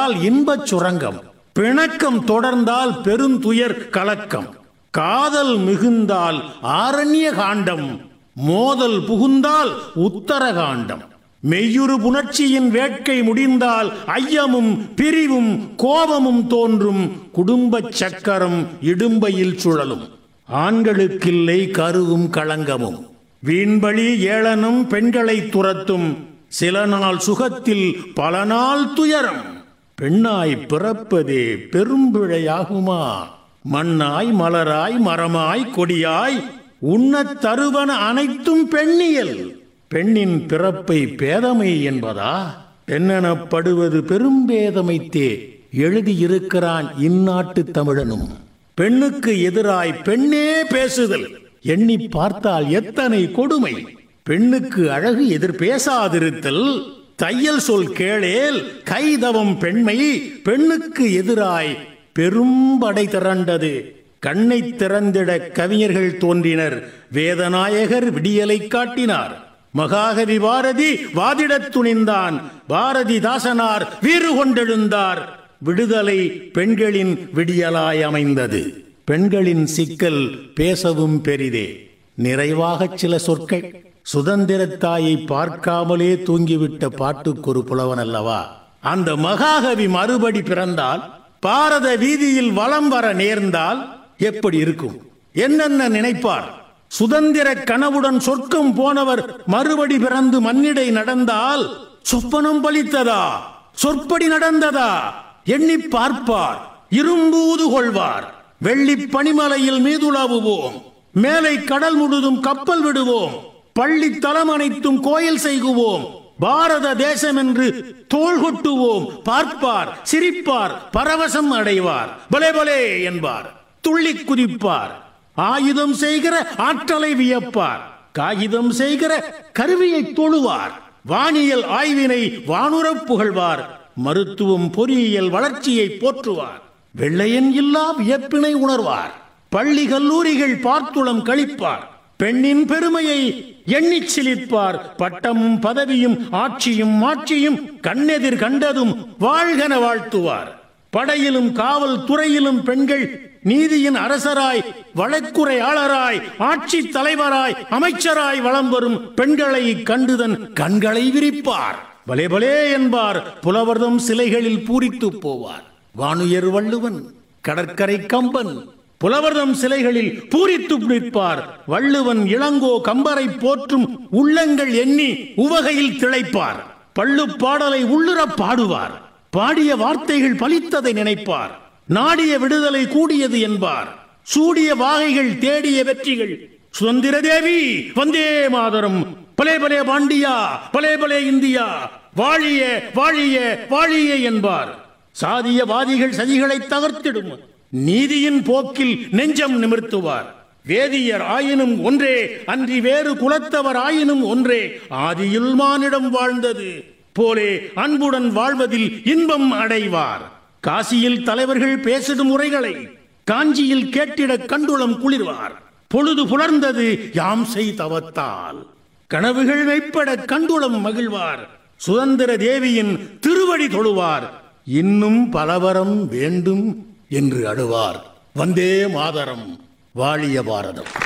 தொடர்ந்தால் இன்பச் சுரங்கம் பிணக்கம் தொடர்ந்தால் பெருந்துயர் கலக்கம் காதல் மிகுந்தால் ஆரண்ய காண்டம் மோதல் புகுந்தால் உத்தரகாண்டம் மெய்யுறு புணர்ச்சியின் வேட்கை முடிந்தால் ஐயமும் பிரிவும் கோபமும் தோன்றும் குடும்பச் சக்கரம் இடும்பையில் சுழலும் ஆண்களுக்கில்லை கருவும் களங்கமும் வீண்பழி ஏளனும் பெண்களை துரத்தும் சில நாள் சுகத்தில் பல நாள் துயரம் பெண்ணாய் பிறப்பதே பெரும்பிழையாகுமா மண்ணாய் மலராய் மரமாய் கொடியாய் உண்ணத் தருவன அனைத்தும் பெண்ணியல் பெண்ணின் பிறப்பை பேதமை என்பதா பெண்ணெனப்படுவது பெரும்பேதமைத்தே எழுதியிருக்கிறான் இந்நாட்டு தமிழனும் பெண்ணுக்கு எதிராய் பெண்ணே பேசுதல் எண்ணி பார்த்தால் எத்தனை கொடுமை பெண்ணுக்கு அழகு எதிர் பேசாதிருத்தல் தையல் சொல் கேளேல் கைதவம் பெண்மை பெண்ணுக்கு எதிராய் பெரும்படை திரண்டது கண்ணை திறந்திட கவிஞர்கள் தோன்றினர் வேதநாயகர் விடியலை காட்டினார் மகாகவி பாரதி வாதிடத் துணிந்தான் பாரதிதாசனார் வீறு கொண்டெழுந்தார் விடுதலை பெண்களின் விடியலாய் அமைந்தது பெண்களின் சிக்கல் பேசவும் பெரிதே நிறைவாக சில சொற்கள் சுதந்திரத்தாயை பார்க்காமலே தூங்கிவிட்ட பாட்டுக்கொரு புலவன் அல்லவா அந்த மகாகவி மறுபடி பிறந்தால் பாரத வீதியில் வலம் வர நேர்ந்தால் எப்படி இருக்கும் என்னென்ன நினைப்பார் சுதந்திர கனவுடன் சொர்க்கம் போனவர் மறுபடி பிறந்து மண்ணிடை நடந்தால் சொப்பனம் பலித்ததா சொற்படி நடந்ததா எண்ணி பார்ப்பார் இரும்பூது கொள்வார் வெள்ளி பனிமலையில் மீதுலாவுவோம் மேலை கடல் முழுதும் கப்பல் விடுவோம் பள்ளி தலம் அனைத்தும் கோயில் செய்குவோம் பாரத தேசம் என்று தோள் கொட்டுவோம் பார்ப்பார் சிரிப்பார் பரவசம் அடைவார் பலே பலே என்பார் துள்ளி குதிப்பார் ஆயுதம் செய்கிற ஆற்றலை வியப்பார் காகிதம் செய்கிற கருவியை தொழுவார் வானியல் ஆய்வினை வானுரப் புகழ்வார் மருத்துவம் பொறியியல் வளர்ச்சியை போற்றுவார் வெள்ளையன் இல்லா வியப்பினை உணர்வார் பள்ளி கல்லூரிகள் பார்த்துளம் கழிப்பார் பெண்ணின் பெருமையை எண்ணிச் சிலிர்ப்பார் பட்டமும் பதவியும் ஆட்சியும் மாட்சியும் கண்ணெதிர் கண்டதும் வாழ்கன வாழ்த்துவார் படையிலும் காவல் துறையிலும் பெண்கள் நீதியின் அரசராய் வழக்குரையாளராய் ஆட்சி தலைவராய் அமைச்சராய் வலம் வரும் பெண்களை கண்டுதன் கண்களை விரிப்பார் பலே பலே என்பார் புலவர்தம் சிலைகளில் பூரித்து போவார் வானுயர் வள்ளுவன் கடற்கரை கம்பன் புலவர்தம் சிலைகளில் பூரித்து நிற்பார் வள்ளுவன் இளங்கோ கம்பரை போற்றும் உள்ளங்கள் எண்ணி உவகையில் திளைப்பார் பள்ளு பாடலை உள்ளுறப் பாடுவார் பாடிய வார்த்தைகள் பலித்ததை நினைப்பார் நாடிய விடுதலை கூடியது என்பார் சூடிய வாகைகள் தேடிய வெற்றிகள் சுதந்திர தேவி வந்தே மாதரம் பலே பலே பாண்டியா பலே பலே இந்தியா வாழிய வாழிய வாழிய என்பார் சாதியவாதிகள் சதிகளை தகர்த்திடும் நீதியின் போக்கில் நெஞ்சம் நிமிர்த்துவார் வேதியர் ஆயினும் ஒன்றே அன்றி வேறு குலத்தவர் ஆயினும் ஒன்றே ஆதியில் மானிடம் வாழ்ந்தது போலே அன்புடன் வாழ்வதில் இன்பம் அடைவார் காசியில் தலைவர்கள் பேசிடும் முறைகளை காஞ்சியில் கேட்டிட கண்டுளம் குளிர்வார் பொழுது புலர்ந்தது யாம் செய் தவத்தால் கனவுகள் மெய்ப்பட கண்டுளம் மகிழ்வார் சுதந்திர தேவியின் திருவடி தொழுவார் இன்னும் பலவரம் வேண்டும் என்று அழுவார் வந்தே மாதரம் வாழிய பாரதம்